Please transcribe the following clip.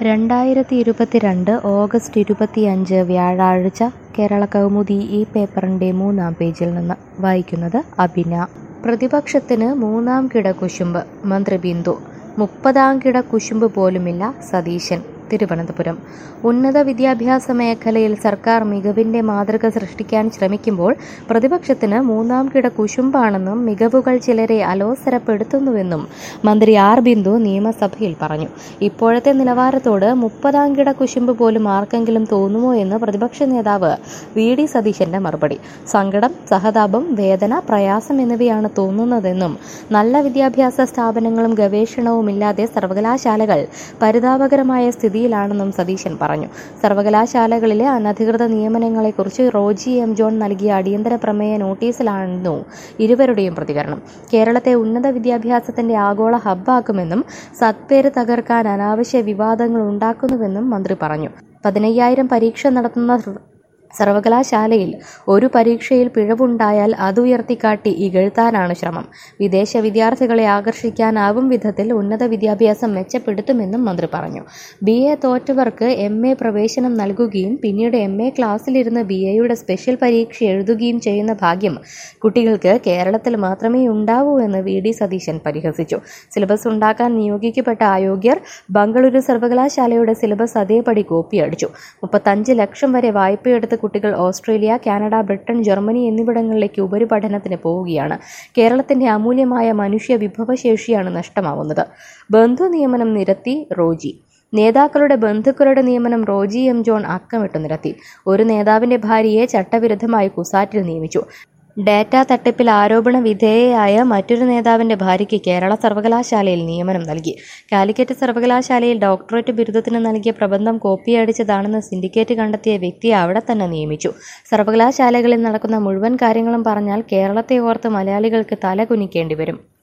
രണ്ടായിരത്തി ഇരുപത്തിരണ്ട് ഓഗസ്റ്റ് ഇരുപത്തിയഞ്ച് വ്യാഴാഴ്ച കേരള കൗമുദി ഈ പേപ്പറിൻ്റെ മൂന്നാം പേജിൽ നിന്ന് വായിക്കുന്നത് അഭിന പ്രതിപക്ഷത്തിന് മൂന്നാം കിട കുശുമ്പ് മന്ത്രി ബിന്ദു മുപ്പതാം കിട കുശുമ്പ് പോലുമില്ല സതീശൻ തിരുവനന്തപുരം ഉന്നത വിദ്യാഭ്യാസ മേഖലയിൽ സർക്കാർ മികവിന്റെ മാതൃക സൃഷ്ടിക്കാൻ ശ്രമിക്കുമ്പോൾ പ്രതിപക്ഷത്തിന് മൂന്നാം കിട കുശുമ്പാണെന്നും മികവുകൾ ചിലരെ അലോസരപ്പെടുത്തുന്നുവെന്നും മന്ത്രി ആർ ബിന്ദു നിയമസഭയിൽ പറഞ്ഞു ഇപ്പോഴത്തെ നിലവാരത്തോട് മുപ്പതാം കിട കുശുമ്പ് പോലും ആർക്കെങ്കിലും തോന്നുമോ എന്ന് പ്രതിപക്ഷ നേതാവ് വി ഡി സതീശന്റെ മറുപടി സങ്കടം സഹതാപം വേദന പ്രയാസം എന്നിവയാണ് തോന്നുന്നതെന്നും നല്ല വിദ്യാഭ്യാസ സ്ഥാപനങ്ങളും ഗവേഷണവും ഇല്ലാതെ സർവകലാശാലകൾ പരിതാപകരമായ സ്ഥിതിയിലാണെന്നും സതീശൻ പറഞ്ഞു സർവകലാശാലകളിലെ അനധികൃത നിയമനങ്ങളെക്കുറിച്ച് റോജി എം ജോൺ നൽകിയ അടിയന്തര പ്രമേയ നോട്ടീസിലായിരുന്നു ഇരുവരുടെയും പ്രതികരണം കേരളത്തെ ഉന്നത വിദ്യാഭ്യാസത്തിന്റെ ആഗോള ഹബ്ബാക്കുമെന്നും സത്പേര് തകർക്കാൻ അനാവശ്യ വിവാദങ്ങൾ ഉണ്ടാക്കുന്നുവെന്നും മന്ത്രി പറഞ്ഞു പതിനയ്യായിരം പരീക്ഷ നടത്തുന്ന സർവകലാശാലയിൽ ഒരു പരീക്ഷയിൽ പിഴവുണ്ടായാൽ അതുയർത്തിക്കാട്ടി ഇകഴ്ത്താനാണ് ശ്രമം വിദേശ വിദ്യാർത്ഥികളെ ആകർഷിക്കാനാവും വിധത്തിൽ ഉന്നത വിദ്യാഭ്യാസം മെച്ചപ്പെടുത്തുമെന്നും മന്ത്രി പറഞ്ഞു ബി എ തോറ്റവർക്ക് എം എ പ്രവേശനം നൽകുകയും പിന്നീട് എം എ ക്ലാസ്സിലിരുന്ന് ബി എയുടെ സ്പെഷ്യൽ പരീക്ഷ എഴുതുകയും ചെയ്യുന്ന ഭാഗ്യം കുട്ടികൾക്ക് കേരളത്തിൽ മാത്രമേ ഉണ്ടാവൂ എന്ന് വി ഡി സതീശൻ പരിഹസിച്ചു സിലബസ് ഉണ്ടാക്കാൻ നിയോഗിക്കപ്പെട്ട അയോഗ്യർ ബംഗളൂരു സർവകലാശാലയുടെ സിലബസ് അതേപടി കോപ്പിയടിച്ചു മുപ്പത്തഞ്ച് ലക്ഷം വരെ വായ്പയെടുത്ത് കുട്ടികൾ ഓസ്ട്രേലിയ കാനഡ ബ്രിട്ടൻ ജർമ്മനി എന്നിവിടങ്ങളിലേക്ക് ഉപരിപഠനത്തിന് പോവുകയാണ് കേരളത്തിന്റെ അമൂല്യമായ മനുഷ്യ വിഭവശേഷിയാണ് നഷ്ടമാവുന്നത് ബന്ധു നിയമനം നിരത്തി റോജി നേതാക്കളുടെ ബന്ധുക്കളുടെ നിയമനം റോജി എം ജോൺ അക്കമിട്ടു നിരത്തി ഒരു നേതാവിന്റെ ഭാര്യയെ ചട്ടവിരുദ്ധമായി കുസാറ്റിൽ നിയമിച്ചു ഡാറ്റ തട്ടിപ്പിൽ ആരോപണ വിധേയയായ മറ്റൊരു നേതാവിന്റെ ഭാര്യയ്ക്ക് കേരള സർവകലാശാലയിൽ നിയമനം നൽകി കാലിക്കറ്റ് സർവകലാശാലയിൽ ഡോക്ടറേറ്റ് ബിരുദത്തിന് നൽകിയ പ്രബന്ധം കോപ്പിയടിച്ചതാണെന്ന് സിൻഡിക്കേറ്റ് കണ്ടെത്തിയ വ്യക്തിയെ അവിടെ തന്നെ നിയമിച്ചു സർവകലാശാലകളിൽ നടക്കുന്ന മുഴുവൻ കാര്യങ്ങളും പറഞ്ഞാൽ കേരളത്തെ ഓർത്ത് മലയാളികൾക്ക് തല കുനിക്കേണ്ടി വരും